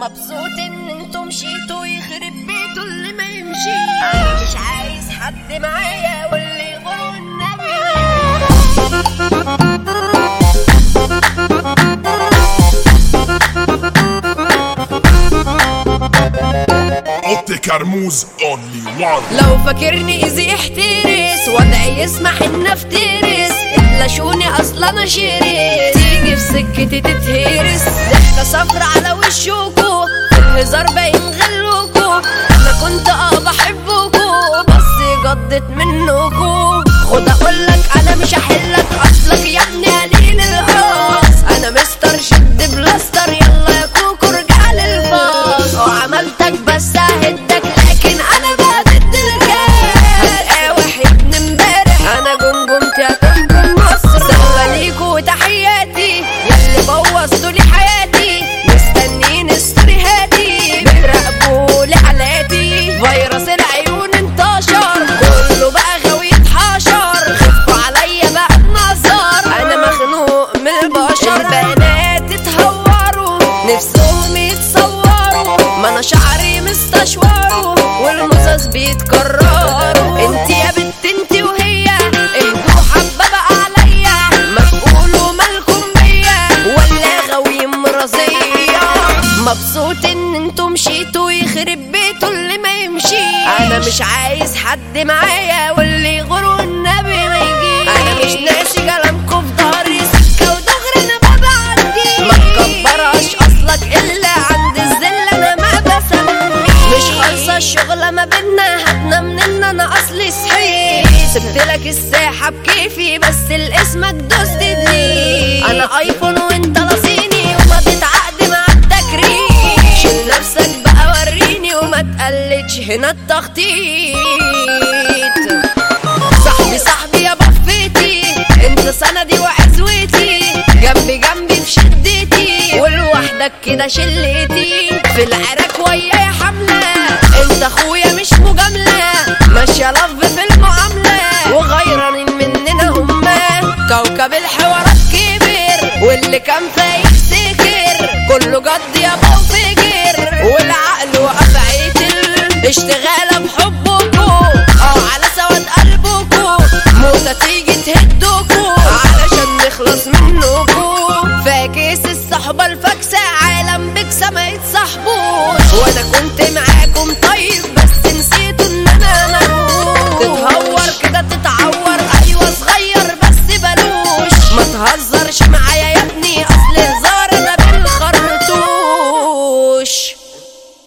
مبسوط ان انتم مشيتوا يخرب بيته اللي ما يمشي انا مش عايز حد معايا واللي يغور النبي اوتي كرموز اونلي وان لو فاكرني ايزي احترس وضعي يسمح ان افترس اتلاشوني اصلا انا شرس تيجي في سكتي تتهرس ضحكة صفرة على وشكو الهزار باين غلوكو انا كنت اه بحبكو بس جضت منكو خد اقولك انا مش هحلك اصلك يا ابني قليل الحظ انا مستر شد بلاستر يلا يا كوكو ارجع للباص وعملتك بس اهدك لكن انا بقى ضد الجاز واحد من امبارح انا جمجمتي هتنجم مصر سلام ليكوا وتحياتي ياللي بوظتوا لي حياتي مستنيين ستوريهاتي بتراقبوا لي حالاتي فيروس العيون انتشر كله بقى غاوي يتحشر خفوا عليا بقى النظر انا مخنوق من البشر البنات اتهوروا نفسهم يتصوروا ما انا شعري مستشوره والمصاص بيتكرروا انت يا بنت انت وهي اهدوا حبه بقى عليا ما تقولوا مالكم بيا ولا غاوي مرضيه مبسوط ان انتوا مشيتوا يخرب بيته اللي ما يمشي انا مش عايز حد معايا واللي يغور النبي ما يجي انا مش ناسي كلامكم في ضهري سكه ودغري انا ما بعدي ما تكبرهاش اصلك الا عند الذل انا ما بسمي مش خالصه الشغله ما بينا هاتنا مننا انا اصلي صحيح سبت لك الساحه بكيفي بس الاسمك دوست دي انا ايفون وانت لصيني وما بتعقد مع التكريم شيل نفسك بقى وريني وما تقلدش هنا التخطيط صاحبي صاحبي يا بفتي انت سندي وعزوتي جنبي جنبي في شدتي ولوحدك كده شلتي في العراك ويايا حملة انت اخويا مش مجاملة ماشية لف في المعاملة وغيرانين مننا هما كوكب الحوارات كبر واللي كان فايق سكر كله جد يا فجر والعقل وقف عيتل اشتغالة بحبكو اه على سواد قلبكو موتة تيجي تهدكو علشان نخلص منكو فاكس الصحبة الفاكسة عالم بكسة ما يتصاحبوش وانا كنت معاك